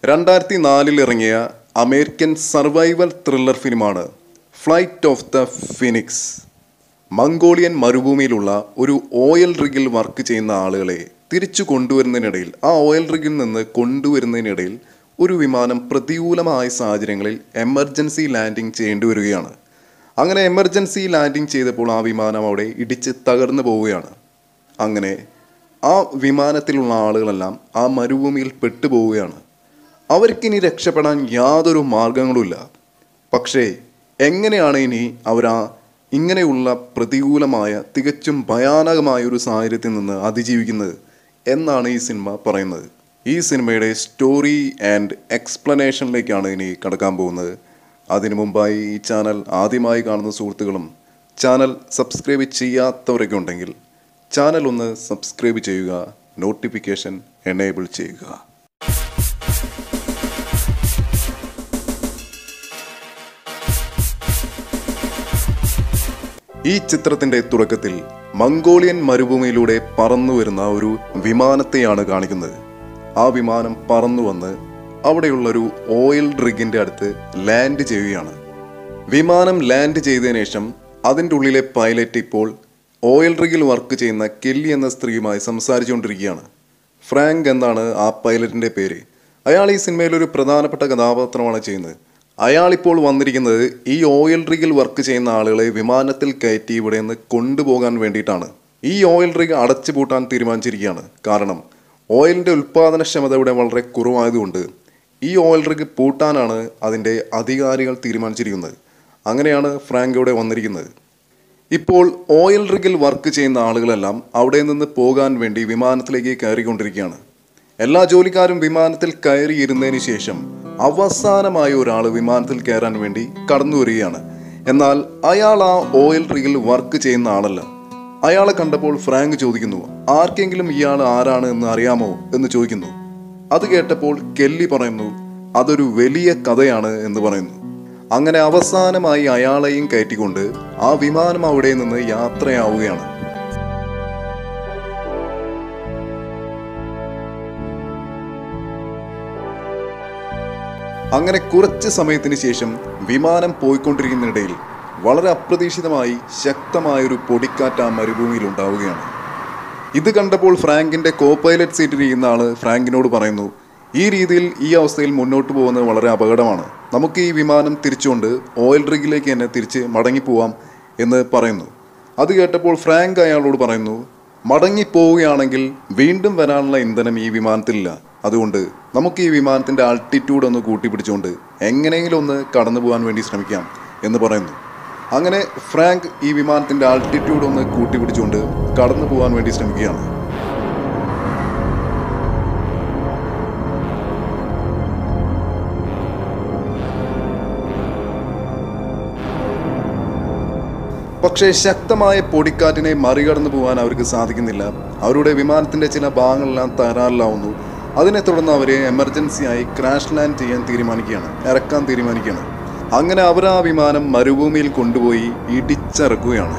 രണ്ടായിരത്തി നാലിൽ ഇറങ്ങിയ അമേരിക്കൻ സർവൈവൽ ത്രില്ലർ ഫിലിമാണ് flight of the Phoenix Mongolian മരുഭൂമിയിലുള്ള ഒരു ഓയിൽ റിഗിൽ വർക്ക് ചെയ്യുന്ന ആളുകളെ തിരിച്ചു കൊണ്ടുവരുന്നതിനിടയിൽ ആ ഓയിൽ റിഗിൽ നിന്ന് കൊണ്ടുവരുന്നതിനിടയിൽ ഒരു വിമാനം പ്രതികൂലമായ സാഹചര്യങ്ങളിൽ എമർജൻസി ലാൻഡിംഗ് ചെയ്യേണ്ടി വരികയാണ് അങ്ങനെ എമർജൻസി ലാൻഡിംഗ് ചെയ്തപ്പോൾ ആ വിമാനം അവിടെ ഇടിച്ച് തകർന്നു പോവുകയാണ് അങ്ങനെ ആ വിമാനത്തിലുള്ള ആളുകളെല്ലാം ആ മരുഭൂമിയിൽ പെട്ടുപോവുകയാണ് അവർക്കിനി രക്ഷപ്പെടാൻ യാതൊരു മാർഗങ്ങളുമില്ല പക്ഷേ എങ്ങനെയാണ് ഇനി അവരാ ഇങ്ങനെയുള്ള പ്രതികൂലമായ തികച്ചും ഭയാനകമായ ഒരു സാഹചര്യത്തിൽ നിന്ന് അതിജീവിക്കുന്നത് എന്നാണ് ഈ സിനിമ പറയുന്നത് ഈ സിനിമയുടെ സ്റ്റോറി ആൻഡ് എക്സ്പ്ലനേഷനിലേക്കാണ് ഇനി കടക്കാൻ പോകുന്നത് അതിനു മുമ്പായി ഈ ചാനൽ ആദ്യമായി കാണുന്ന സുഹൃത്തുക്കളും ചാനൽ സബ്സ്ക്രൈബ് ചെയ്യാത്തവരൊക്കെ ഉണ്ടെങ്കിൽ ചാനൽ ഒന്ന് സബ്സ്ക്രൈബ് ചെയ്യുക നോട്ടിഫിക്കേഷൻ എനേബിൾ ചെയ്യുക ഈ ചിത്രത്തിന്റെ തുടക്കത്തിൽ മംഗോളിയൻ മരുഭൂമിയിലൂടെ പറന്നു വരുന്ന ഒരു വിമാനത്തെയാണ് കാണിക്കുന്നത് ആ വിമാനം പറന്നു വന്ന് അവിടെയുള്ള ഒരു ഓയിൽ ഡ്രിഗിന്റെ അടുത്ത് ലാൻഡ് ചെയ്യുകയാണ് വിമാനം ലാൻഡ് ചെയ്തതിനു ശേഷം അതിൻ്റെ ഉള്ളിലെ പൈലറ്റ് ഇപ്പോൾ ഓയിൽ റിഗിൽ വർക്ക് ചെയ്യുന്ന കെല്ലി എന്ന സ്ത്രീയുമായി സംസാരിച്ചുകൊണ്ടിരിക്കുകയാണ് ഫ്രാങ്ക് എന്നാണ് ആ പൈലറ്റിന്റെ പേര് അയാൾ ഈ സിനിമയിൽ ഒരു പ്രധാനപ്പെട്ട കഥാപാത്രമാണ് ചെയ്യുന്നത് അയാൾ ഇപ്പോൾ വന്നിരിക്കുന്നത് ഈ ഓയിൽ റിഗിൽ വർക്ക് ചെയ്യുന്ന ആളുകളെ വിമാനത്തിൽ കയറ്റി ഇവിടെ നിന്ന് കൊണ്ടുപോകാൻ വേണ്ടിയിട്ടാണ് ഈ ഓയിൽ റിഗ് അടച്ചു പൂട്ടാൻ തീരുമാനിച്ചിരിക്കുകയാണ് കാരണം ഓയിലിന്റെ ഉൽപാദനക്ഷമത ഇവിടെ വളരെ കുറവായതുകൊണ്ട് ഈ ഓയിൽ റിഗ് പൂട്ടാനാണ് അതിൻ്റെ അധികാരികൾ തീരുമാനിച്ചിരിക്കുന്നത് അങ്ങനെയാണ് ഫ്രാങ്ക് ഇവിടെ വന്നിരിക്കുന്നത് ഇപ്പോൾ ഓയിൽ റിഗിൽ വർക്ക് ചെയ്യുന്ന ആളുകളെല്ലാം അവിടെ നിന്ന് പോകാൻ വേണ്ടി വിമാനത്തിലേക്ക് കയറിക്കൊണ്ടിരിക്കുകയാണ് എല്ലാ ജോലിക്കാരും വിമാനത്തിൽ കയറിയിരുന്നതിന് ശേഷം അവസാനമായി ഒരാൾ വിമാനത്തിൽ കയറാൻ വേണ്ടി കടന്നു വരികയാണ് എന്നാൽ അയാൾ ആ ഓയിൽ റിഗിൽ വർക്ക് ചെയ്യുന്ന ആളല്ല അയാളെ കണ്ടപ്പോൾ ഫ്രാങ്ക് ചോദിക്കുന്നു ആർക്കെങ്കിലും ഇയാൾ ആരാണ് എന്ന് അറിയാമോ എന്ന് ചോദിക്കുന്നു അത് കേട്ടപ്പോൾ കെല്ലി പറയുന്നു അതൊരു വലിയ കഥയാണ് എന്ന് പറയുന്നു അങ്ങനെ അവസാനമായി അയാളെയും കയറ്റിക്കൊണ്ട് ആ വിമാനം അവിടെ നിന്ന് യാത്രയാവുകയാണ് അങ്ങനെ കുറച്ച് സമയത്തിന് ശേഷം വിമാനം പോയിക്കൊണ്ടിരിക്കുന്നിടയിൽ വളരെ അപ്രതീക്ഷിതമായി ശക്തമായൊരു പൊടിക്കാറ്റ് ആ മരുഭൂമിയിൽ ഉണ്ടാവുകയാണ് ഇത് കണ്ടപ്പോൾ ഫ്രാങ്കിന്റെ കോ പൈലറ്റ് സീറ്റിൽ ഇരിക്കുന്ന ആള് ഫ്രാങ്കിനോട് പറയുന്നു ഈ രീതിയിൽ ഈ അവസ്ഥയിൽ മുന്നോട്ട് പോകുന്നത് വളരെ അപകടമാണ് നമുക്ക് ഈ വിമാനം തിരിച്ചുകൊണ്ട് ഓയിൽ റിഗിലേക്ക് തന്നെ തിരിച്ച് മടങ്ങിപ്പോവാം എന്ന് പറയുന്നു അത് കേട്ടപ്പോൾ ഫ്രാങ്ക് അയാളോട് പറയുന്നു മടങ്ങിപ്പോവുകയാണെങ്കിൽ വീണ്ടും വരാനുള്ള ഇന്ധനം ഈ വിമാനത്തിലില്ല അതുകൊണ്ട് നമുക്ക് ഈ വിമാനത്തിന്റെ ആൾട്ടിറ്റ്യൂഡ് ഒന്ന് കൂട്ടിപ്പിടിച്ചുകൊണ്ട് എങ്ങനെയെങ്കിലും ഒന്ന് കടന്നു പോകാൻ വേണ്ടി ശ്രമിക്കാം എന്ന് പറയുന്നു അങ്ങനെ ഫ്രാങ്ക് ഈ വിമാനത്തിന്റെ ആൾട്ടിറ്റ്യൂഡ് ഒന്ന് കൂട്ടിപ്പിടിച്ചുകൊണ്ട് കടന്നു പോകാൻ വേണ്ടി ശ്രമിക്കുകയാണ് പക്ഷേ ശക്തമായ പൊടിക്കാറ്റിനെ മറികടന്നു പോകാൻ അവർക്ക് സാധിക്കുന്നില്ല അവരുടെ വിമാനത്തിന്റെ ചില ഭാഗങ്ങളെല്ലാം തകരാറിലാവുന്നു അതിനെ തുടർന്ന് അവരെ എമർജൻസിയായി ക്രാഷ് ലാൻഡ് ചെയ്യാൻ തീരുമാനിക്കുകയാണ് ഇറക്കാൻ തീരുമാനിക്കുകയാണ് അങ്ങനെ അവർ ആ വിമാനം മരുഭൂമിയിൽ കൊണ്ടുപോയി ഇടിച്ചിറക്കുകയാണ്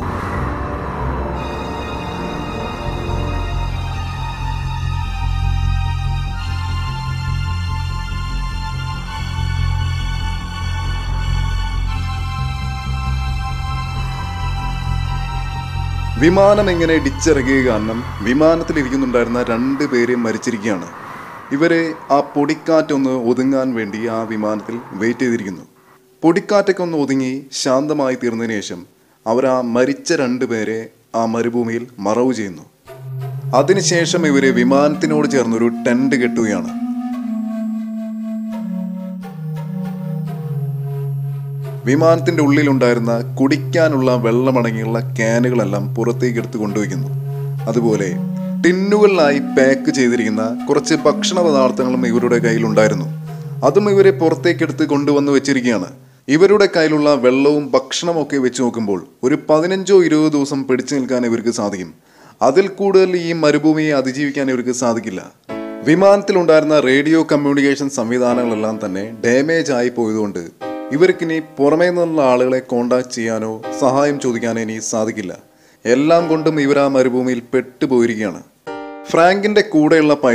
വിമാനം എങ്ങനെ ഇടിച്ചിറങ്ങിയ കാരണം വിമാനത്തിൽ ഇരിക്കുന്നുണ്ടായിരുന്ന രണ്ട് പേര് മരിച്ചിരിക്കുകയാണ് ഇവരെ ആ പൊടിക്കാറ്റൊന്ന് ഒതുങ്ങാൻ വേണ്ടി ആ വിമാനത്തിൽ വെയിറ്റ് ചെയ്തിരിക്കുന്നു പൊടിക്കാറ്റൊക്കെ ഒന്ന് ഒതുങ്ങി ശാന്തമായി തീർന്നതിന് ശേഷം അവർ ആ മരിച്ച രണ്ട് പേരെ ആ മരുഭൂമിയിൽ മറവ് ചെയ്യുന്നു അതിനുശേഷം ഇവര് വിമാനത്തിനോട് ചേർന്നൊരു ടെന്റ് കെട്ടുകയാണ് വിമാനത്തിന്റെ ഉള്ളിലുണ്ടായിരുന്ന കുടിക്കാനുള്ള വെള്ളമടങ്ങിയുള്ള ക്യാനുകളെല്ലാം പുറത്തേക്ക് എടുത്ത് കൊണ്ടുവയ്ക്കുന്നു അതുപോലെ ടിന്നുകളിലായി പാക്ക് ചെയ്തിരിക്കുന്ന കുറച്ച് ഭക്ഷണ പദാർത്ഥങ്ങളും ഇവരുടെ കയ്യിലുണ്ടായിരുന്നു അതും ഇവരെ പുറത്തേക്കെടുത്ത് കൊണ്ടുവന്ന് വെച്ചിരിക്കുകയാണ് ഇവരുടെ കയ്യിലുള്ള വെള്ളവും ഭക്ഷണമൊക്കെ വെച്ച് നോക്കുമ്പോൾ ഒരു പതിനഞ്ചോ ഇരുപതോ ദിവസം പിടിച്ചു നിൽക്കാൻ ഇവർക്ക് സാധിക്കും അതിൽ കൂടുതൽ ഈ മരുഭൂമിയെ അതിജീവിക്കാൻ ഇവർക്ക് സാധിക്കില്ല വിമാനത്തിലുണ്ടായിരുന്ന റേഡിയോ കമ്മ്യൂണിക്കേഷൻ സംവിധാനങ്ങളെല്ലാം തന്നെ ഡാമേജ് ആയി പോയതുകൊണ്ട് ഇവർക്കിനി പുറമേ നിന്നുള്ള ആളുകളെ കോണ്ടാക്ട് ചെയ്യാനോ സഹായം ചോദിക്കാനോ ഇനി സാധിക്കില്ല എല്ലാം കൊണ്ടും ഇവർ ആ മരുഭൂമിയിൽ പെട്ടുപോയിരിക്കുകയാണ് ഫ്രാങ്കിന്റെ കൂടെയുള്ള പൈലറ്റ്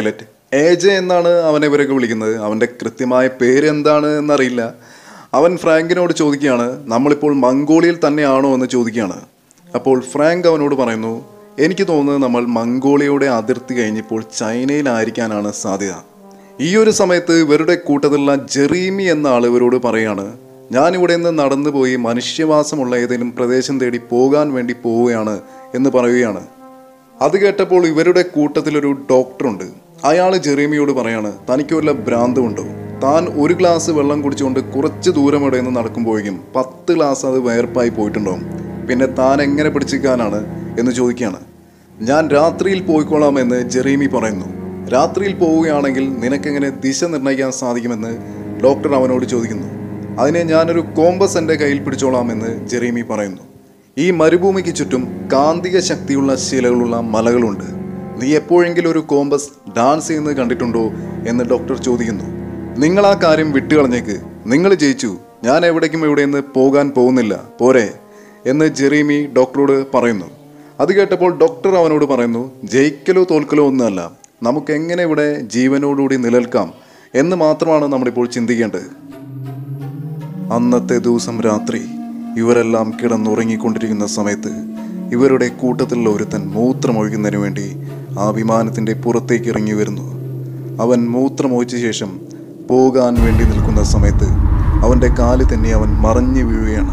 എ ജെ എന്നാണ് അവനെ ഇവരൊക്കെ വിളിക്കുന്നത് അവൻ്റെ കൃത്യമായ പേര് എന്താണ് എന്നറിയില്ല അവൻ ഫ്രാങ്കിനോട് ചോദിക്കുകയാണ് നമ്മളിപ്പോൾ മംഗോളിയയിൽ തന്നെയാണോ എന്ന് ചോദിക്കുകയാണ് അപ്പോൾ ഫ്രാങ്ക് അവനോട് പറയുന്നു എനിക്ക് തോന്നുന്നത് നമ്മൾ മംഗോളിയയുടെ അതിർത്തി കഴിഞ്ഞിപ്പോൾ ചൈനയിലായിരിക്കാനാണ് സാധ്യത ഈ ഒരു സമയത്ത് ഇവരുടെ കൂട്ടത്തിലുള്ള ജെറീമി എന്ന ആൾ ഇവരോട് പറയാണ് ഞാൻ ഇവിടെ നിന്ന് നടന്നു പോയി മനുഷ്യവാസമുള്ള ഏതെങ്കിലും പ്രദേശം തേടി പോകാൻ വേണ്ടി പോവുകയാണ് എന്ന് പറയുകയാണ് അത് കേട്ടപ്പോൾ ഇവരുടെ കൂട്ടത്തിലൊരു ഡോക്ടറുണ്ട് അയാൾ ജെറീമിയോട് പറയാണ് തനിക്ക് വല്ല ഭ്രാന്തമുണ്ടോ താൻ ഒരു ഗ്ലാസ് വെള്ളം കുടിച്ചുകൊണ്ട് കുറച്ച് ദൂരം ഇവിടെ നിന്ന് നടക്കുമ്പോഴേക്കും പത്ത് ഗ്ലാസ് അത് വയർപ്പായി പോയിട്ടുണ്ടാവും പിന്നെ താൻ എങ്ങനെ പിടിച്ചിരിക്കാനാണ് എന്ന് ചോദിക്കുകയാണ് ഞാൻ രാത്രിയിൽ പോയിക്കോളാം എന്ന് ജെറീമി പറയുന്നു രാത്രിയിൽ പോവുകയാണെങ്കിൽ നിനക്കെങ്ങനെ ദിശ നിർണ്ണയിക്കാൻ സാധിക്കുമെന്ന് ഡോക്ടർ അവനോട് ചോദിക്കുന്നു അതിനെ ഞാനൊരു കോമ്പസ് എൻ്റെ കയ്യിൽ പിടിച്ചോളാമെന്ന് ജെറീമി പറയുന്നു ഈ മരുഭൂമിക്ക് ചുറ്റും കാന്തിക ശക്തിയുള്ള ശിലകളുള്ള മലകളുണ്ട് നീ എപ്പോഴെങ്കിലും ഒരു കോമ്പസ് ഡാൻസ് ചെയ്യുന്നത് കണ്ടിട്ടുണ്ടോ എന്ന് ഡോക്ടർ ചോദിക്കുന്നു നിങ്ങൾ ആ കാര്യം വിട്ടുകളഞ്ഞേക്ക് നിങ്ങൾ ജയിച്ചു ഞാൻ എവിടേക്കും ഇവിടെ നിന്ന് പോകാൻ പോകുന്നില്ല പോരെ എന്ന് ജെറീമി ഡോക്ടറോട് പറയുന്നു അത് കേട്ടപ്പോൾ ഡോക്ടർ അവനോട് പറയുന്നു ജയിക്കലോ തോൽക്കലോ ഒന്നുമല്ല നമുക്ക് എങ്ങനെ ഇവിടെ ജീവനോടുകൂടി നിലനിൽക്കാം എന്ന് മാത്രമാണ് നമ്മളിപ്പോൾ ചിന്തിക്കേണ്ടത് അന്നത്തെ ദിവസം രാത്രി ഇവരെല്ലാം കിടന്നുറങ്ങിക്കൊണ്ടിരിക്കുന്ന സമയത്ത് ഇവരുടെ കൂട്ടത്തിലുള്ള ഒരുത്തൻ മൂത്രമൊഴിക്കുന്നതിന് വേണ്ടി ആ വിമാനത്തിൻ്റെ പുറത്തേക്ക് ഇറങ്ങി വരുന്നു അവൻ മൂത്രമൊഴിച്ച ശേഷം പോകാൻ വേണ്ടി നിൽക്കുന്ന സമയത്ത് അവൻ്റെ കാല് തന്നെ അവൻ മറഞ്ഞു വീഴുകയാണ്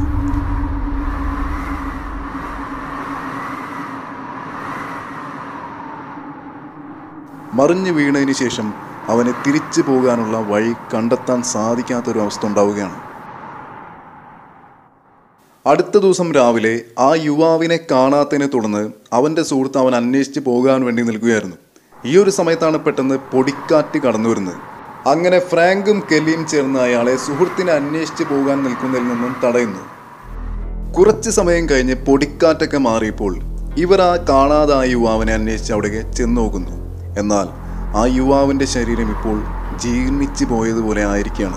മറിഞ്ഞു വീണതിന് ശേഷം അവന് തിരിച്ചു പോകാനുള്ള വഴി കണ്ടെത്താൻ സാധിക്കാത്തൊരു അവസ്ഥ ഉണ്ടാവുകയാണ് അടുത്ത ദിവസം രാവിലെ ആ യുവാവിനെ കാണാത്തതിനെ തുടർന്ന് അവൻ്റെ സുഹൃത്ത് അവൻ അന്വേഷിച്ച് പോകാൻ വേണ്ടി നിൽക്കുകയായിരുന്നു ഈ ഒരു സമയത്താണ് പെട്ടെന്ന് പൊടിക്കാറ്റ് കടന്നു വരുന്നത് അങ്ങനെ ഫ്രാങ്കും കെല്ലിയും ചേർന്ന് അയാളെ സുഹൃത്തിനെ അന്വേഷിച്ച് പോകാൻ നിൽക്കുന്നതിൽ നിന്നും തടയുന്നു കുറച്ച് സമയം കഴിഞ്ഞ് പൊടിക്കാറ്റൊക്കെ മാറിയപ്പോൾ ഇവർ ആ കാണാതായ യുവാവിനെ അന്വേഷിച്ച് അവിടേക്ക് ചെന്ന് നോക്കുന്നു എന്നാൽ ആ യുവാവിൻ്റെ ശരീരം ഇപ്പോൾ ജീർണിച്ചു പോയതുപോലെ ആയിരിക്കുകയാണ്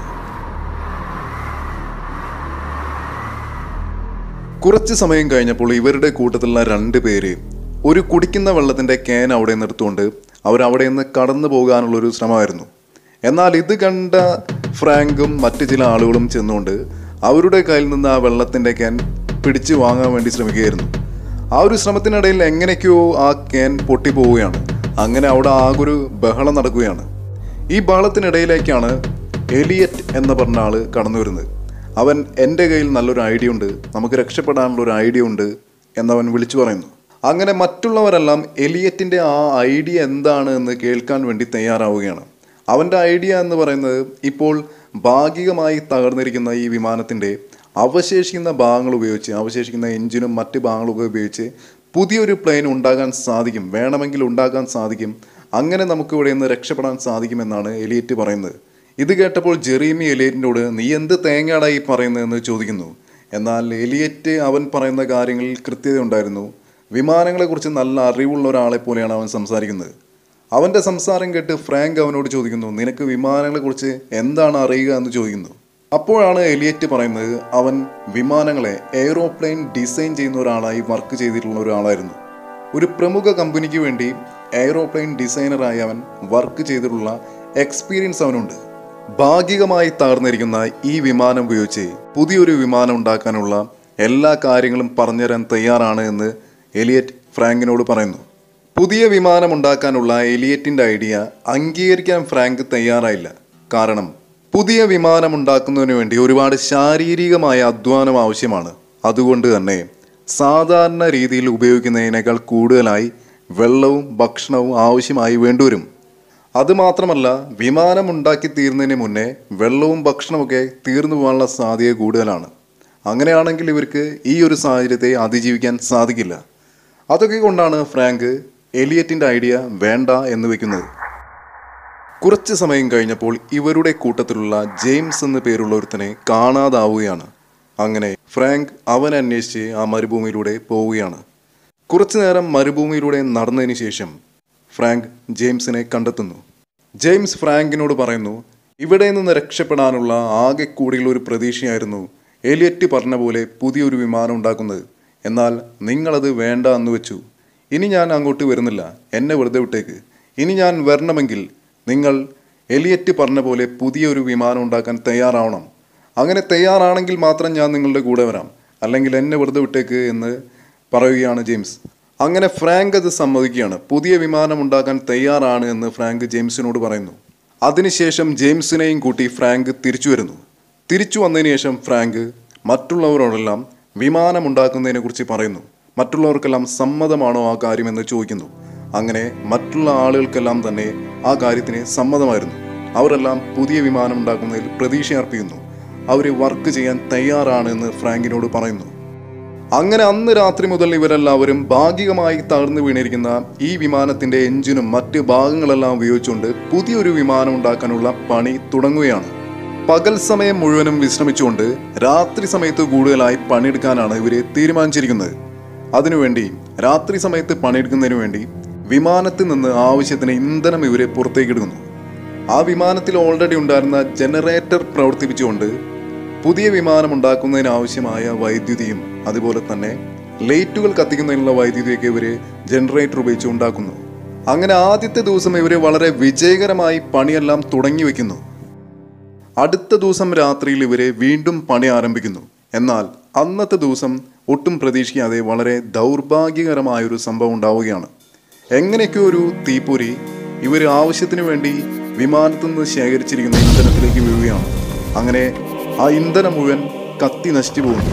കുറച്ച് സമയം കഴിഞ്ഞപ്പോൾ ഇവരുടെ കൂട്ടത്തിലുള്ള രണ്ട് പേര് ഒരു കുടിക്കുന്ന വെള്ളത്തിന്റെ ക്യാൻ അവിടെ നിർത്തുകൊണ്ട് അവർ അവിടെ നിന്ന് കടന്നു പോകാനുള്ള ഒരു ശ്രമമായിരുന്നു എന്നാൽ ഇത് കണ്ട ഫ്രാങ്കും മറ്റു ചില ആളുകളും ചെന്നുകൊണ്ട് അവരുടെ കയ്യിൽ നിന്ന് ആ വെള്ളത്തിന്റെ ക്യാൻ പിടിച്ചു വാങ്ങാൻ വേണ്ടി ശ്രമിക്കുകയായിരുന്നു ആ ഒരു ശ്രമത്തിനിടയിൽ എങ്ങനെയൊക്കെയോ ആ ക്യാൻ പൊട്ടിപ്പോവുകയാണ് അങ്ങനെ അവിടെ ആകൊരു ബഹളം നടക്കുകയാണ് ഈ ബഹളത്തിനിടയിലേക്കാണ് എലിയറ്റ് എന്ന് പറഞ്ഞ ആള് കടന്നു വരുന്നത് അവൻ എൻ്റെ കയ്യിൽ നല്ലൊരു ഐഡിയ ഉണ്ട് നമുക്ക് രക്ഷപ്പെടാനുള്ള ഒരു ഐഡിയ ഉണ്ട് എന്നവൻ വിളിച്ചു പറയുന്നു അങ്ങനെ മറ്റുള്ളവരെല്ലാം എലിയറ്റിൻ്റെ ആ ഐഡിയ എന്താണ് എന്ന് കേൾക്കാൻ വേണ്ടി തയ്യാറാവുകയാണ് അവൻ്റെ ഐഡിയ എന്ന് പറയുന്നത് ഇപ്പോൾ ഭാഗികമായി തകർന്നിരിക്കുന്ന ഈ വിമാനത്തിൻ്റെ അവശേഷിക്കുന്ന ഭാഗങ്ങൾ ഉപയോഗിച്ച് അവശേഷിക്കുന്ന എഞ്ചിനും മറ്റ് ഭാഗങ്ങളൊക്കെ ഉപയോഗിച്ച് പുതിയൊരു പ്ലെയിൻ ഉണ്ടാകാൻ സാധിക്കും വേണമെങ്കിൽ ഉണ്ടാക്കാൻ സാധിക്കും അങ്ങനെ നമുക്ക് ഇവിടെ നിന്ന് രക്ഷപ്പെടാൻ സാധിക്കുമെന്നാണ് എലിയറ്റ് പറയുന്നത് ഇത് കേട്ടപ്പോൾ ജെറീമി എലിയറ്റിനോട് നീ എന്ത് തേങ്ങയാടാ ഈ പറയുന്നതെന്ന് ചോദിക്കുന്നു എന്നാൽ എലിയറ്റ് അവൻ പറയുന്ന കാര്യങ്ങളിൽ കൃത്യത ഉണ്ടായിരുന്നു വിമാനങ്ങളെക്കുറിച്ച് നല്ല അറിവുള്ള ഒരാളെ പോലെയാണ് അവൻ സംസാരിക്കുന്നത് അവൻ്റെ സംസാരം കേട്ട് ഫ്രാങ്ക് അവനോട് ചോദിക്കുന്നു നിനക്ക് വിമാനങ്ങളെക്കുറിച്ച് എന്താണ് അറിയുക എന്ന് ചോദിക്കുന്നു അപ്പോഴാണ് എലിയറ്റ് പറയുന്നത് അവൻ വിമാനങ്ങളെ എയ്റോപ്ലെയിൻ ഡിസൈൻ ചെയ്യുന്ന ഒരാളായി വർക്ക് ചെയ്തിട്ടുള്ള ഒരാളായിരുന്നു ഒരു പ്രമുഖ കമ്പനിക്ക് വേണ്ടി എയ്റോപ്ലെയിൻ ഡിസൈനറായി അവൻ വർക്ക് ചെയ്തിട്ടുള്ള എക്സ്പീരിയൻസ് അവനുണ്ട് ഭാഗികമായി തകർന്നിരിക്കുന്ന ഈ വിമാനം ഉപയോഗിച്ച് പുതിയൊരു വിമാനം ഉണ്ടാക്കാനുള്ള എല്ലാ കാര്യങ്ങളും പറഞ്ഞുതരാൻ തയ്യാറാണ് എന്ന് എലിയറ്റ് ഫ്രാങ്കിനോട് പറയുന്നു പുതിയ വിമാനം ഉണ്ടാക്കാനുള്ള എലിയറ്റിന്റെ ഐഡിയ അംഗീകരിക്കാൻ ഫ്രാങ്ക് തയ്യാറായില്ല കാരണം പുതിയ വിമാനം ഉണ്ടാക്കുന്നതിന് വേണ്ടി ഒരുപാട് ശാരീരികമായ അധ്വാനം ആവശ്യമാണ് അതുകൊണ്ട് തന്നെ സാധാരണ രീതിയിൽ ഉപയോഗിക്കുന്നതിനേക്കാൾ കൂടുതലായി വെള്ളവും ഭക്ഷണവും ആവശ്യമായി വേണ്ടിവരും അതുമാത്രമല്ല വിമാനം ഉണ്ടാക്കി തീർന്നതിന് മുന്നേ വെള്ളവും ഭക്ഷണമൊക്കെ തീർന്നു പോകാനുള്ള സാധ്യത കൂടുതലാണ് അങ്ങനെയാണെങ്കിൽ ഇവർക്ക് ഈ ഒരു സാഹചര്യത്തെ അതിജീവിക്കാൻ സാധിക്കില്ല അതൊക്കെ കൊണ്ടാണ് ഫ്രാങ്ക് എലിയറ്റിൻ്റെ ഐഡിയ വേണ്ട എന്ന് വെക്കുന്നത് കുറച്ച് സമയം കഴിഞ്ഞപ്പോൾ ഇവരുടെ കൂട്ടത്തിലുള്ള ജെയിംസ് എന്ന പേരുള്ള ഒരുത്തനെ കാണാതാവുകയാണ് അങ്ങനെ ഫ്രാങ്ക് അവൻ അന്വേഷിച്ച് ആ മരുഭൂമിയിലൂടെ പോവുകയാണ് കുറച്ചു നേരം മരുഭൂമിയിലൂടെ നടന്നതിന് ശേഷം ഫ്രാങ്ക് ജെയിംസിനെ കണ്ടെത്തുന്നു ജെയിംസ് ഫ്രാങ്കിനോട് പറയുന്നു ഇവിടെ നിന്ന് രക്ഷപ്പെടാനുള്ള ആകെ കൂടിയുള്ള ഒരു പ്രതീക്ഷയായിരുന്നു എലിയറ്റ് പറഞ്ഞ പോലെ പുതിയൊരു വിമാനം ഉണ്ടാക്കുന്നത് എന്നാൽ നിങ്ങളത് വേണ്ട എന്ന് വെച്ചു ഇനി ഞാൻ അങ്ങോട്ട് വരുന്നില്ല എന്നെ വെറുതെ വിട്ടേക്ക് ഇനി ഞാൻ വരണമെങ്കിൽ നിങ്ങൾ എലിയറ്റ് പറഞ്ഞ പോലെ പുതിയൊരു വിമാനം ഉണ്ടാക്കാൻ തയ്യാറാവണം അങ്ങനെ തയ്യാറാണെങ്കിൽ മാത്രം ഞാൻ നിങ്ങളുടെ കൂടെ വരാം അല്ലെങ്കിൽ എന്നെ വെറുതെ വിട്ടേക്ക് എന്ന് പറയുകയാണ് ജെയിംസ് അങ്ങനെ ഫ്രാങ്ക് അത് സമ്മതിക്കുകയാണ് പുതിയ വിമാനം ഉണ്ടാക്കാൻ തയ്യാറാണ് എന്ന് ഫ്രാങ്ക് ജെയിംസിനോട് പറയുന്നു അതിനുശേഷം ജെയിംസിനെയും കൂട്ടി ഫ്രാങ്ക് തിരിച്ചു വരുന്നു തിരിച്ചു വന്നതിന് ശേഷം ഫ്രാങ്ക് മറ്റുള്ളവരോടെല്ലാം വിമാനം ഉണ്ടാക്കുന്നതിനെ കുറിച്ച് പറയുന്നു മറ്റുള്ളവർക്കെല്ലാം സമ്മതമാണോ ആ കാര്യമെന്ന് ചോദിക്കുന്നു അങ്ങനെ മറ്റുള്ള ആളുകൾക്കെല്ലാം തന്നെ ആ കാര്യത്തിന് സമ്മതമായിരുന്നു അവരെല്ലാം പുതിയ വിമാനം ഉണ്ടാക്കുന്നതിൽ പ്രതീക്ഷ അർപ്പിക്കുന്നു അവർ വർക്ക് ചെയ്യാൻ തയ്യാറാണ് എന്ന് ഫ്രാങ്കിനോട് പറയുന്നു അങ്ങനെ അന്ന് രാത്രി മുതൽ ഇവരെല്ലാവരും ഭാഗികമായി തകർന്നു വീണിരിക്കുന്ന ഈ വിമാനത്തിന്റെ എഞ്ചിനും മറ്റ് ഭാഗങ്ങളെല്ലാം ഉപയോഗിച്ചുകൊണ്ട് പുതിയൊരു വിമാനം ഉണ്ടാക്കാനുള്ള പണി തുടങ്ങുകയാണ് പകൽ സമയം മുഴുവനും വിശ്രമിച്ചുകൊണ്ട് രാത്രി സമയത്ത് കൂടുതലായി പണിയെടുക്കാനാണ് ഇവര് തീരുമാനിച്ചിരിക്കുന്നത് അതിനുവേണ്ടി രാത്രി സമയത്ത് പണിയെടുക്കുന്നതിന് വേണ്ടി വിമാനത്തിൽ നിന്ന് ആവശ്യത്തിന് ഇന്ധനം ഇവരെ പുറത്തേക്ക് എടുക്കുന്നു ആ വിമാനത്തിൽ ഓൾറെഡി ഉണ്ടായിരുന്ന ജനറേറ്റർ പ്രവർത്തിപ്പിച്ചുകൊണ്ട് പുതിയ വിമാനം ഉണ്ടാക്കുന്നതിന് ആവശ്യമായ വൈദ്യുതിയും അതുപോലെ തന്നെ ലൈറ്റുകൾ കത്തിക്കുന്നതിനുള്ള വൈദ്യുതിയൊക്കെ ഇവര് ജനറേറ്റർ ഉപയോഗിച്ച് ഉണ്ടാക്കുന്നു അങ്ങനെ ആദ്യത്തെ ദിവസം ഇവര് വളരെ വിജയകരമായി പണിയെല്ലാം തുടങ്ങി വെക്കുന്നു അടുത്ത ദിവസം രാത്രിയിൽ ഇവരെ വീണ്ടും പണി ആരംഭിക്കുന്നു എന്നാൽ അന്നത്തെ ദിവസം ഒട്ടും പ്രതീക്ഷിക്കാതെ വളരെ ദൗർഭാഗ്യകരമായ ഒരു സംഭവം ഉണ്ടാവുകയാണ് എങ്ങനെയൊക്കെ ഒരു തീപ്പൊരി ഇവർ ആവശ്യത്തിന് വേണ്ടി വിമാനത്തിൽ നിന്ന് ശേഖരിച്ചിരിക്കുന്ന ഇന്ധനത്തിലേക്ക് വീഴുകയാണ് അങ്ങനെ ആ ഇന്ധനം മുഴുവൻ കത്തി നശിച്ചു പോകുന്നു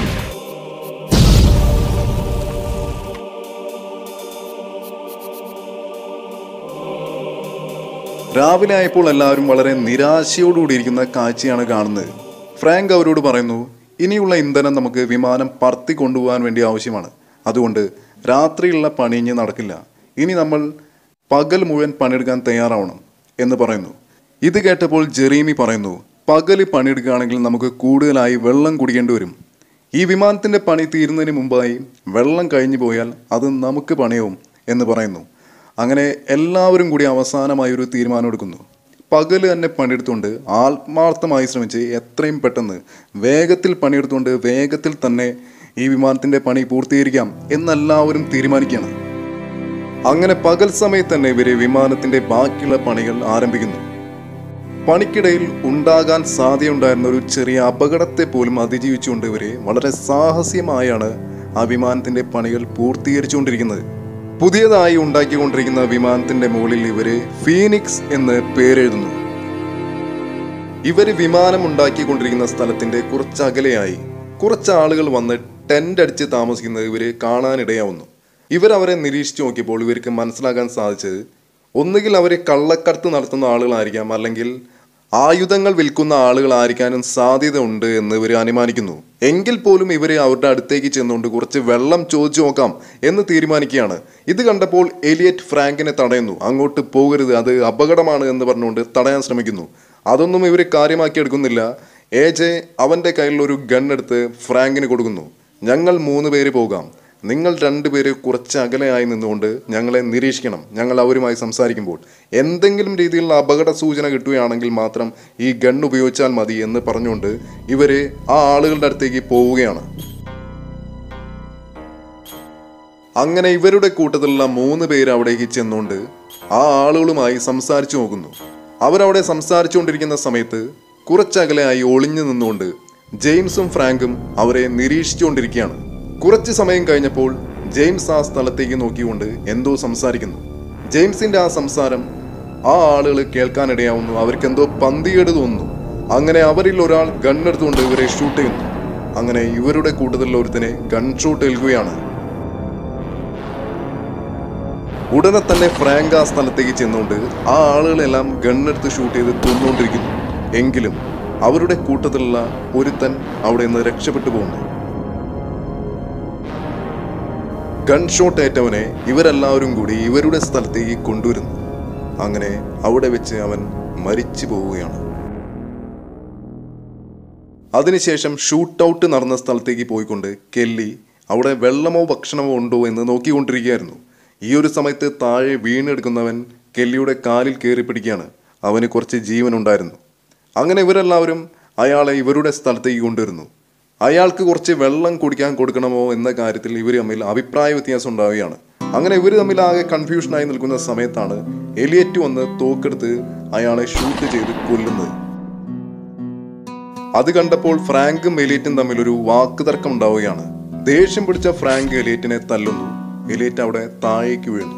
രാവിലെ ആയപ്പോൾ എല്ലാവരും വളരെ നിരാശയോടുകൂടി ഇരിക്കുന്ന കാഴ്ചയാണ് കാണുന്നത് ഫ്രാങ്ക് അവരോട് പറയുന്നു ഇനിയുള്ള ഇന്ധനം നമുക്ക് വിമാനം പറത്തി കൊണ്ടുപോകാൻ വേണ്ടി ആവശ്യമാണ് അതുകൊണ്ട് രാത്രിയുള്ള പണി ഇനി നടക്കില്ല ഇനി നമ്മൾ പകൽ മുഴുവൻ പണിയെടുക്കാൻ തയ്യാറാവണം എന്ന് പറയുന്നു ഇത് കേട്ടപ്പോൾ ജെറീമി പറയുന്നു പകല് പണിയെടുക്കുകയാണെങ്കിൽ നമുക്ക് കൂടുതലായി വെള്ളം കുടിക്കേണ്ടി വരും ഈ വിമാനത്തിന്റെ പണി തീരുന്നതിന് മുമ്പായി വെള്ളം കഴിഞ്ഞു പോയാൽ അത് നമുക്ക് പണിയാവും എന്ന് പറയുന്നു അങ്ങനെ എല്ലാവരും കൂടി അവസാനമായി ഒരു തീരുമാനം എടുക്കുന്നു പകല് തന്നെ പണിയെടുത്തുകൊണ്ട് ആത്മാർത്ഥമായി ശ്രമിച്ച് എത്രയും പെട്ടെന്ന് വേഗത്തിൽ പണിയെടുത്തുകൊണ്ട് വേഗത്തിൽ തന്നെ ഈ വിമാനത്തിന്റെ പണി പൂർത്തീകരിക്കാം എന്നെല്ലാവരും തീരുമാനിക്കുകയാണ് അങ്ങനെ പകൽ സമയത്ത് തന്നെ ഇവര് വിമാനത്തിന്റെ ബാക്കിയുള്ള പണികൾ ആരംഭിക്കുന്നു പണിക്കിടയിൽ ഉണ്ടാകാൻ സാധ്യതയുണ്ടായിരുന്ന ഒരു ചെറിയ അപകടത്തെ പോലും അതിജീവിച്ചുകൊണ്ട് ഇവരെ വളരെ സാഹസ്യമായാണ് ആ വിമാനത്തിന്റെ പണികൾ പൂർത്തീകരിച്ചുകൊണ്ടിരിക്കുന്നത് പുതിയതായി ഉണ്ടാക്കിക്കൊണ്ടിരിക്കുന്ന വിമാനത്തിന്റെ മുകളിൽ ഇവര് ഫീനിക്സ് എന്ന് പേരെഴുതുന്നു ഇവര് വിമാനം ഉണ്ടാക്കിക്കൊണ്ടിരിക്കുന്ന സ്ഥലത്തിന്റെ കുറച്ച് അകലെയായി കുറച്ച് ആളുകൾ വന്ന് ടെന്റ് അടിച്ച് താമസിക്കുന്നത് ഇവര് കാണാനിടയാവുന്നു ഇവരവരെ നിരീക്ഷിച്ചു നോക്കിയപ്പോൾ ഇവർക്ക് മനസ്സിലാക്കാൻ സാധിച്ചത് ഒന്നുകിൽ അവരെ കള്ളക്കടത്ത് നടത്തുന്ന ആളുകളായിരിക്കാം അല്ലെങ്കിൽ ആയുധങ്ങൾ വിൽക്കുന്ന ആളുകളായിരിക്കാനും സാധ്യത ഉണ്ട് എന്ന് ഇവർ അനുമാനിക്കുന്നു എങ്കിൽ പോലും ഇവരെ അവരുടെ അടുത്തേക്ക് ചെന്നുകൊണ്ട് കുറച്ച് വെള്ളം ചോദിച്ചു നോക്കാം എന്ന് തീരുമാനിക്കുകയാണ് ഇത് കണ്ടപ്പോൾ എലിയറ്റ് ഫ്രാങ്കിനെ തടയുന്നു അങ്ങോട്ട് പോകരുത് അത് അപകടമാണ് എന്ന് പറഞ്ഞുകൊണ്ട് തടയാൻ ശ്രമിക്കുന്നു അതൊന്നും ഇവർ കാര്യമാക്കി എടുക്കുന്നില്ല എ ജെ അവൻ്റെ കയ്യിൽ ഒരു ഗൺ എടുത്ത് ഫ്രാങ്കിന് കൊടുക്കുന്നു ഞങ്ങൾ മൂന്ന് പേര് പോകാം നിങ്ങൾ രണ്ടുപേര് കുറച്ച് അകലെയായി നിന്നുകൊണ്ട് ഞങ്ങളെ നിരീക്ഷിക്കണം ഞങ്ങൾ അവരുമായി സംസാരിക്കുമ്പോൾ എന്തെങ്കിലും രീതിയിലുള്ള അപകട സൂചന കിട്ടുകയാണെങ്കിൽ മാത്രം ഈ ഗൺ ഉപയോഗിച്ചാൽ മതി എന്ന് പറഞ്ഞുകൊണ്ട് ഇവര് ആ ആളുകളുടെ അടുത്തേക്ക് പോവുകയാണ് അങ്ങനെ ഇവരുടെ കൂട്ടത്തിലുള്ള മൂന്ന് പേര് അവിടേക്ക് ചെന്നുകൊണ്ട് ആ ആളുകളുമായി സംസാരിച്ചു നോക്കുന്നു അവരവിടെ സംസാരിച്ചുകൊണ്ടിരിക്കുന്ന സമയത്ത് കുറച്ചകലെയായി ഒളിഞ്ഞു നിന്നുകൊണ്ട് ജെയിംസും ഫ്രാങ്കും അവരെ നിരീക്ഷിച്ചുകൊണ്ടിരിക്കുകയാണ് കുറച്ച് സമയം കഴിഞ്ഞപ്പോൾ ജെയിംസ് ആ സ്ഥലത്തേക്ക് നോക്കിക്കൊണ്ട് എന്തോ സംസാരിക്കുന്നു ജെയിംസിന്റെ ആ സംസാരം ആ ആളുകൾ കേൾക്കാനിടയാവുന്നു അവർക്ക് എന്തോ പന്തികേട് തോന്നുന്നു അങ്ങനെ അവരിൽ ഒരാൾ ഗണ്ണെടുത്തുകൊണ്ട് ഇവരെ ഷൂട്ട് ചെയ്യുന്നു അങ്ങനെ ഇവരുടെ കൂട്ടത്തിലുള്ള ഒരുത്തനെ ഗൺ ഷൂട്ട് ഏൽക്കുകയാണ് ഉടനെ തന്നെ ഫ്രാങ്ക് ആ സ്ഥലത്തേക്ക് ചെന്നുകൊണ്ട് ആ ആളുകളെല്ലാം ഗണ്ണെടുത്ത് ഷൂട്ട് ചെയ്ത് കൊന്നുകൊണ്ടിരിക്കുന്നു എങ്കിലും അവരുടെ കൂട്ടത്തിലുള്ള ഒരുത്തൻ അവിടെ നിന്ന് രക്ഷപ്പെട്ടു പോകുന്നു ഗൺ ഷോട്ട് ഏറ്റവനെ ഇവരെല്ലാവരും കൂടി ഇവരുടെ സ്ഥലത്തേക്ക് കൊണ്ടുവരുന്നു അങ്ങനെ അവിടെ വെച്ച് അവൻ മരിച്ചു പോവുകയാണ് അതിനുശേഷം ഷൂട്ട് ഔട്ട് നടന്ന സ്ഥലത്തേക്ക് പോയിക്കൊണ്ട് കെല്ലി അവിടെ വെള്ളമോ ഭക്ഷണമോ ഉണ്ടോ എന്ന് നോക്കിക്കൊണ്ടിരിക്കുകയായിരുന്നു ഈ ഒരു സമയത്ത് താഴെ വീണെടുക്കുന്നവൻ കെല്ലിയുടെ കാലിൽ കയറി പിടിക്കുകയാണ് അവന് കുറച്ച് ജീവനുണ്ടായിരുന്നു അങ്ങനെ ഇവരെല്ലാവരും അയാളെ ഇവരുടെ സ്ഥലത്തേക്ക് കൊണ്ടുവരുന്നു അയാൾക്ക് കുറച്ച് വെള്ളം കുടിക്കാൻ കൊടുക്കണമോ എന്ന കാര്യത്തിൽ ഇവർ തമ്മിൽ അഭിപ്രായ വ്യത്യാസം ഉണ്ടാവുകയാണ് അങ്ങനെ ഇവർ തമ്മിൽ ആകെ കൺഫ്യൂഷനായി നിൽക്കുന്ന സമയത്താണ് എലിയറ്റ് വന്ന് തോക്കെടുത്ത് അയാളെ ഷൂട്ട് ചെയ്ത് കൊല്ലുന്നത് അത് കണ്ടപ്പോൾ ഫ്രാങ്കും എലിയറ്റും തമ്മിൽ ഒരു വാക്ക് തർക്കം ഉണ്ടാവുകയാണ് ദേഷ്യം പിടിച്ച ഫ്രാങ്ക് എലിയറ്റിനെ തല്ലുന്നു എലിയറ്റ് അവിടെ താഴേക്ക് വീഴുന്നു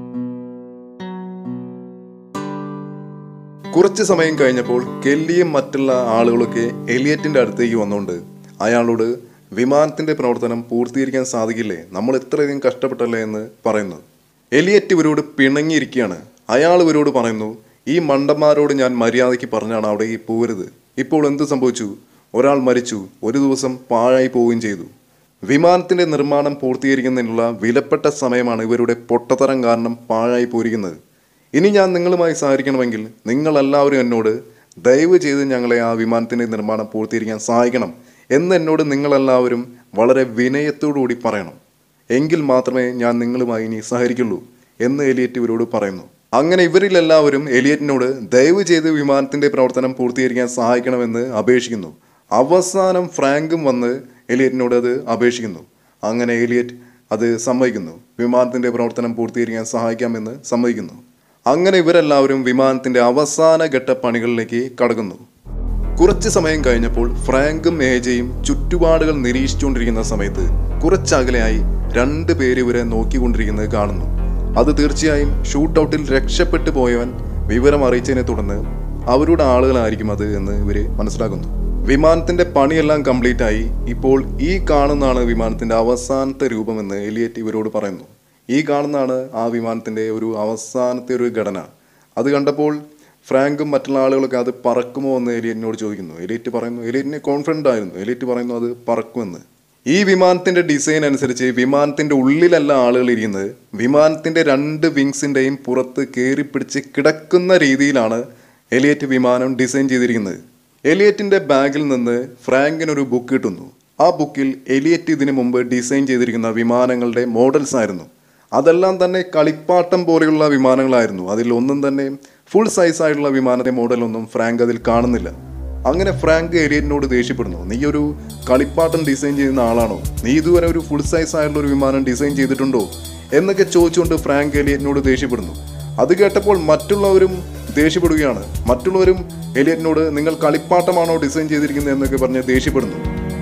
കുറച്ച് സമയം കഴിഞ്ഞപ്പോൾ കെല്ലിയും മറ്റുള്ള ആളുകളൊക്കെ എലിയറ്റിന്റെ അടുത്തേക്ക് വന്നുകൊണ്ട് അയാളോട് വിമാനത്തിന്റെ പ്രവർത്തനം പൂർത്തീകരിക്കാൻ സാധിക്കില്ലേ നമ്മൾ ഇത്രയധികം കഷ്ടപ്പെട്ടല്ലേ എന്ന് പറയുന്നു എലിയറ്റ് ഇവരോട് പിണങ്ങിയിരിക്കുകയാണ് അയാൾ ഇവരോട് പറയുന്നു ഈ മണ്ടന്മാരോട് ഞാൻ മര്യാദയ്ക്ക് പറഞ്ഞാണ് അവിടേക്ക് പോകരുത് ഇപ്പോൾ എന്ത് സംഭവിച്ചു ഒരാൾ മരിച്ചു ഒരു ദിവസം പാഴായി പോവുകയും ചെയ്തു വിമാനത്തിന്റെ നിർമ്മാണം പൂർത്തീകരിക്കുന്നതിനുള്ള വിലപ്പെട്ട സമയമാണ് ഇവരുടെ പൊട്ടത്തരം കാരണം പാഴായി പോയിരിക്കുന്നത് ഇനി ഞാൻ നിങ്ങളുമായി സഹകരിക്കണമെങ്കിൽ നിങ്ങളെല്ലാവരും എന്നോട് ദയവ് ചെയ്ത് ഞങ്ങളെ ആ വിമാനത്തിന്റെ നിർമ്മാണം പൂർത്തീകരിക്കാൻ സഹായിക്കണം എന്ന് എന്നോട് നിങ്ങളെല്ലാവരും വളരെ വിനയത്തോടുകൂടി പറയണം എങ്കിൽ മാത്രമേ ഞാൻ നിങ്ങളുമായി ഇനി സഹകരിക്കുള്ളൂ എന്ന് എലിയറ്റ് ഇവരോട് പറയുന്നു അങ്ങനെ ഇവരിലെല്ലാവരും എലിയറ്റിനോട് ദയവ് ചെയ്ത് വിമാനത്തിന്റെ പ്രവർത്തനം പൂർത്തീകരിക്കാൻ സഹായിക്കണമെന്ന് അപേക്ഷിക്കുന്നു അവസാനം ഫ്രാങ്കും വന്ന് എലിയറ്റിനോട് അത് അപേക്ഷിക്കുന്നു അങ്ങനെ എലിയറ്റ് അത് സമ്മതിക്കുന്നു വിമാനത്തിന്റെ പ്രവർത്തനം പൂർത്തീകരിക്കാൻ സഹായിക്കാമെന്ന് സമ്മതിക്കുന്നു അങ്ങനെ ഇവരെല്ലാവരും വിമാനത്തിന്റെ അവസാന ഘട്ട പണികളിലേക്ക് കടക്കുന്നു കുറച്ച് സമയം കഴിഞ്ഞപ്പോൾ ഫ്രാങ്കും ഏജയും ചുറ്റുപാടുകൾ നിരീക്ഷിച്ചുകൊണ്ടിരിക്കുന്ന സമയത്ത് കുറച്ചകലെയായി രണ്ട് പേര് ഇവരെ നോക്കിക്കൊണ്ടിരിക്കുന്നത് കാണുന്നു അത് തീർച്ചയായും ഷൂട്ട് ഔട്ടിൽ രക്ഷപ്പെട്ടു പോയവൻ വിവരം അറിയിച്ചതിനെ തുടർന്ന് അവരുടെ ആളുകളായിരിക്കും അത് എന്ന് ഇവര് മനസ്സിലാക്കുന്നു വിമാനത്തിന്റെ പണിയെല്ലാം കംപ്ലീറ്റ് ആയി ഇപ്പോൾ ഈ കാണുന്നതാണ് വിമാനത്തിന്റെ അവസാനത്തെ രൂപമെന്ന് എലിയറ്റ് ഇവരോട് പറയുന്നു ഈ കാണുന്നതാണ് ആ വിമാനത്തിന്റെ ഒരു അവസാനത്തെ ഒരു ഘടന അത് കണ്ടപ്പോൾ ഫ്രാങ്കും മറ്റുള്ള ആളുകളൊക്കെ അത് പറക്കുമോ എന്ന് എലിയറ്റിനോട് ചോദിക്കുന്നു എലിയറ്റ് പറയുന്നു എലിയറ്റിനെ കോൺഫിഡൻ്റ് ആയിരുന്നു എലിയറ്റ് പറയുന്നു അത് പറക്കുമെന്ന് ഈ വിമാനത്തിന്റെ ഡിസൈൻ അനുസരിച്ച് വിമാനത്തിന്റെ ഉള്ളിലല്ല ആളുകൾ ഇരിക്കുന്നത് വിമാനത്തിന്റെ രണ്ട് വിങ്സിന്റെയും പുറത്ത് കയറി പിടിച്ച് കിടക്കുന്ന രീതിയിലാണ് എലിയറ്റ് വിമാനം ഡിസൈൻ ചെയ്തിരിക്കുന്നത് എലിയറ്റിന്റെ ബാഗിൽ നിന്ന് ഫ്രാങ്കിന് ഒരു ബുക്ക് കിട്ടുന്നു ആ ബുക്കിൽ എലിയറ്റ് ഇതിനു മുമ്പ് ഡിസൈൻ ചെയ്തിരിക്കുന്ന വിമാനങ്ങളുടെ മോഡൽസ് ആയിരുന്നു അതെല്ലാം തന്നെ കളിപ്പാട്ടം പോലെയുള്ള വിമാനങ്ങളായിരുന്നു അതിൽ ഒന്നും തന്നെ ഫുൾ സൈസ് ആയിട്ടുള്ള വിമാനത്തെ മോഡലൊന്നും ഫ്രാങ്ക് അതിൽ കാണുന്നില്ല അങ്ങനെ ഫ്രാങ്ക് എലിയറ്റിനോട് ദേഷ്യപ്പെടുന്നു നീ ഒരു കളിപ്പാട്ടം ഡിസൈൻ ചെയ്യുന്ന ആളാണോ നീ ഇതുവരെ ഒരു ഫുൾ സൈസ് ആയിട്ടുള്ള ഒരു വിമാനം ഡിസൈൻ ചെയ്തിട്ടുണ്ടോ എന്നൊക്കെ ചോദിച്ചുകൊണ്ട് ഫ്രാങ്ക് എലിയറ്റിനോട് ദേഷ്യപ്പെടുന്നു അത് കേട്ടപ്പോൾ മറ്റുള്ളവരും ദേഷ്യപ്പെടുകയാണ് മറ്റുള്ളവരും എലിയറ്റിനോട് നിങ്ങൾ കളിപ്പാട്ടമാണോ ഡിസൈൻ ചെയ്തിരിക്കുന്നത് എന്നൊക്കെ പറഞ്ഞ് ദേഷ്യപ്പെടുന്നു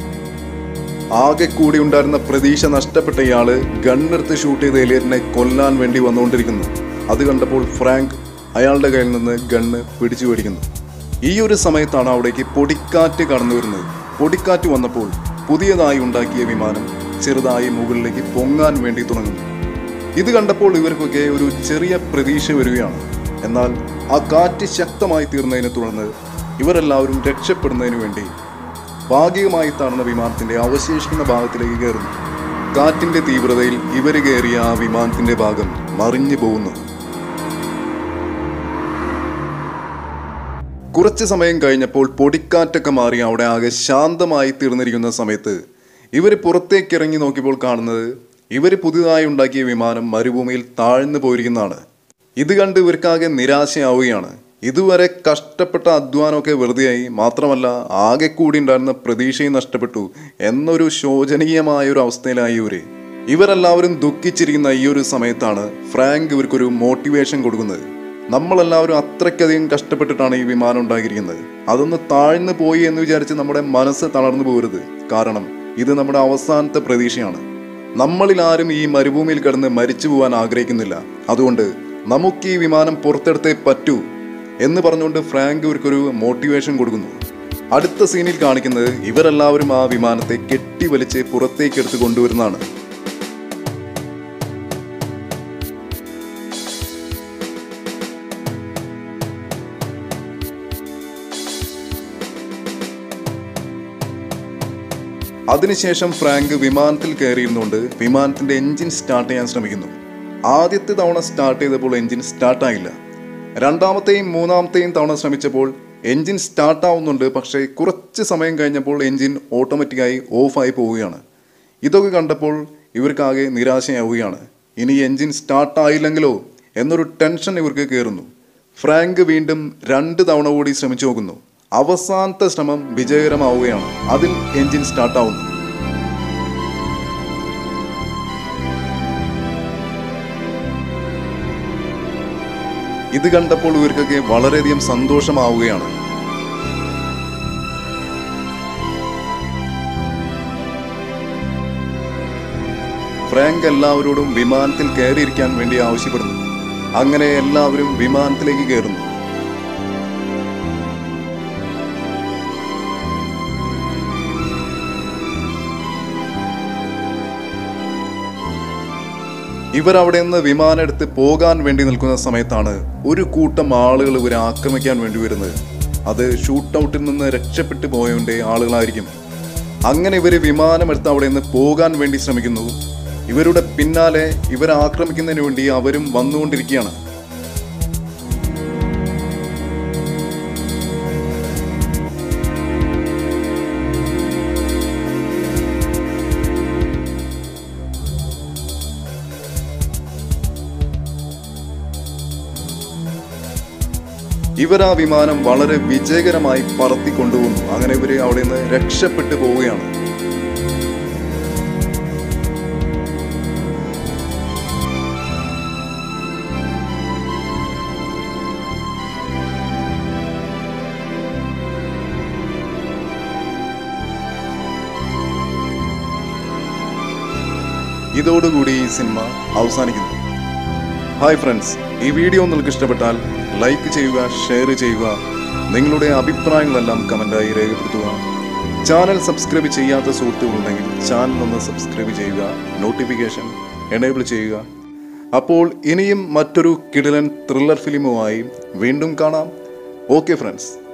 ആകെ കൂടി ഉണ്ടായിരുന്ന പ്രതീക്ഷ നഷ്ടപ്പെട്ട ഇയാള് ഗണ്ണെടുത്ത് ഷൂട്ട് ചെയ്ത എലിയറ്റിനെ കൊല്ലാൻ വേണ്ടി വന്നുകൊണ്ടിരിക്കുന്നു അത് കണ്ടപ്പോൾ ഫ്രാങ്ക് അയാളുടെ കയ്യിൽ നിന്ന് ഗണ്ണ് പിടിച്ചു മേടിക്കുന്നു ഈ ഒരു സമയത്താണ് അവിടേക്ക് പൊടിക്കാറ്റ് കടന്നു വരുന്നത് പൊടിക്കാറ്റ് വന്നപ്പോൾ പുതിയതായി ഉണ്ടാക്കിയ വിമാനം ചെറുതായി മുകളിലേക്ക് പൊങ്ങാൻ വേണ്ടി തുടങ്ങുന്നു ഇത് കണ്ടപ്പോൾ ഇവർക്കൊക്കെ ഒരു ചെറിയ പ്രതീക്ഷ വരികയാണ് എന്നാൽ ആ കാറ്റ് ശക്തമായി തീർന്നതിനെ തുടർന്ന് ഇവരെല്ലാവരും രക്ഷപ്പെടുന്നതിന് വേണ്ടി ഭാഗികമായി താഴ്ന്ന വിമാനത്തിന്റെ അവശേഷിക്കുന്ന ഭാഗത്തിലേക്ക് കയറുന്നു കാറ്റിന്റെ തീവ്രതയിൽ ഇവർ കയറിയ ആ വിമാനത്തിന്റെ ഭാഗം മറിഞ്ഞു പോകുന്നു കുറച്ച് സമയം കഴിഞ്ഞപ്പോൾ പൊടിക്കാറ്റൊക്കെ മാറി അവിടെ ആകെ ശാന്തമായി തീർന്നിരിക്കുന്ന സമയത്ത് ഇവർ പുറത്തേക്ക് ഇറങ്ങി നോക്കിയപ്പോൾ കാണുന്നത് ഇവർ പുതുതായി ഉണ്ടാക്കിയ വിമാനം മരുഭൂമിയിൽ താഴ്ന്നു പോയിരിക്കുന്നതാണ് ഇത് കണ്ട് ഇവർക്കാകെ നിരാശയാവുകയാണ് ഇതുവരെ കഷ്ടപ്പെട്ട അധ്വാനമൊക്കെ വെറുതെയായി മാത്രമല്ല ആകെ കൂടി ഉണ്ടായിരുന്ന പ്രതീക്ഷയും നഷ്ടപ്പെട്ടു എന്നൊരു ശോചനീയമായ ഒരു അവസ്ഥയിലായി ഇവര് ഇവരെല്ലാവരും ദുഃഖിച്ചിരിക്കുന്ന ഈ ഒരു സമയത്താണ് ഫ്രാങ്ക് ഇവർക്കൊരു മോട്ടിവേഷൻ കൊടുക്കുന്നത് നമ്മളെല്ലാവരും അത്രയ്ക്കധികം കഷ്ടപ്പെട്ടിട്ടാണ് ഈ വിമാനം ഉണ്ടാക്കിയിരിക്കുന്നത് അതൊന്ന് താഴ്ന്നു പോയി എന്ന് വിചാരിച്ച് നമ്മുടെ മനസ്സ് തളർന്നു പോകരുത് കാരണം ഇത് നമ്മുടെ അവസാനത്തെ പ്രതീക്ഷയാണ് നമ്മളിൽ ആരും ഈ മരുഭൂമിയിൽ കിടന്ന് മരിച്ചു പോകാൻ ആഗ്രഹിക്കുന്നില്ല അതുകൊണ്ട് നമുക്ക് ഈ വിമാനം പുറത്തെടുത്തേ പറ്റൂ എന്ന് പറഞ്ഞുകൊണ്ട് ഫ്രാങ്ക് ഇവർക്കൊരു മോട്ടിവേഷൻ കൊടുക്കുന്നു അടുത്ത സീനിൽ കാണിക്കുന്നത് ഇവരെല്ലാവരും ആ വിമാനത്തെ കെട്ടിവലിച്ച് പുറത്തേക്ക് എടുത്ത് കൊണ്ടുവരുന്നതാണ് അതിനുശേഷം ഫ്രാങ്ക് വിമാനത്തിൽ കയറിയിരുന്നുകൊണ്ട് വിമാനത്തിന്റെ എഞ്ചിൻ സ്റ്റാർട്ട് ചെയ്യാൻ ശ്രമിക്കുന്നു ആദ്യത്തെ തവണ സ്റ്റാർട്ട് ചെയ്തപ്പോൾ എഞ്ചിൻ സ്റ്റാർട്ടായില്ല രണ്ടാമത്തെയും മൂന്നാമത്തെയും തവണ ശ്രമിച്ചപ്പോൾ എഞ്ചിൻ സ്റ്റാർട്ട് ആവുന്നുണ്ട് പക്ഷേ കുറച്ച് സമയം കഴിഞ്ഞപ്പോൾ എഞ്ചിൻ ഓട്ടോമാറ്റിക്കായി ഓഫായി പോവുകയാണ് ഇതൊക്കെ കണ്ടപ്പോൾ ഇവർക്കാകെ നിരാശയാവുകയാണ് ഇനി എഞ്ചിൻ സ്റ്റാർട്ട് ആയില്ലെങ്കിലോ എന്നൊരു ടെൻഷൻ ഇവർക്ക് കയറുന്നു ഫ്രാങ്ക് വീണ്ടും രണ്ട് തവണ കൂടി ശ്രമിച്ചു നോക്കുന്നു അവസാനത്തെ ശ്രമം വിജയകരമാവുകയാണ് അതിൽ എഞ്ചിൻ സ്റ്റാർട്ടാവുന്നു ഇത് കണ്ടപ്പോൾ ഇവർക്കൊക്കെ വളരെയധികം സന്തോഷമാവുകയാണ് ഫ്രാങ്ക് എല്ലാവരോടും വിമാനത്തിൽ കയറിയിരിക്കാൻ വേണ്ടി ആവശ്യപ്പെടുന്നു അങ്ങനെ എല്ലാവരും വിമാനത്തിലേക്ക് കയറുന്നു ഇവർ അവിടെ നിന്ന് വിമാനം എടുത്ത് പോകാൻ വേണ്ടി നിൽക്കുന്ന സമയത്താണ് ഒരു കൂട്ടം ആളുകൾ ഇവരെ ആക്രമിക്കാൻ വേണ്ടി വരുന്നത് അത് ഷൂട്ട് ഔട്ടിൽ നിന്ന് രക്ഷപ്പെട്ടു പോയവന്റെ ആളുകളായിരിക്കും അങ്ങനെ ഇവർ വിമാനം എടുത്ത് അവിടെ നിന്ന് പോകാൻ വേണ്ടി ശ്രമിക്കുന്നു ഇവരുടെ പിന്നാലെ ഇവരെ ആക്രമിക്കുന്നതിന് വേണ്ടി അവരും വന്നുകൊണ്ടിരിക്കുകയാണ് ഇവർ ആ വിമാനം വളരെ വിജയകരമായി പറത്തി കൊണ്ടുപോകുന്നു അങ്ങനെ ഇവര് അവിടെ നിന്ന് രക്ഷപ്പെട്ടു പോവുകയാണ് ഇതോടുകൂടി ഈ സിനിമ അവസാനിക്കുന്നു ഹായ് ഫ്രണ്ട്സ് ഈ വീഡിയോ നിങ്ങൾക്ക് ഇഷ്ടപ്പെട്ടാൽ ലൈക്ക് ചെയ്യുക ഷെയർ ചെയ്യുക നിങ്ങളുടെ അഭിപ്രായങ്ങളെല്ലാം കമൻ്റായി രേഖപ്പെടുത്തുക ചാനൽ സബ്സ്ക്രൈബ് ചെയ്യാത്ത സുഹൃത്തുക്കളുണ്ടെങ്കിൽ ചാനൽ ഒന്ന് സബ്സ്ക്രൈബ് ചെയ്യുക നോട്ടിഫിക്കേഷൻ എനേബിൾ ചെയ്യുക അപ്പോൾ ഇനിയും മറ്റൊരു കിടിലൻ ത്രില്ലർ ഫിലിമുമായി വീണ്ടും കാണാം ഓക്കെ ഫ്രണ്ട്സ്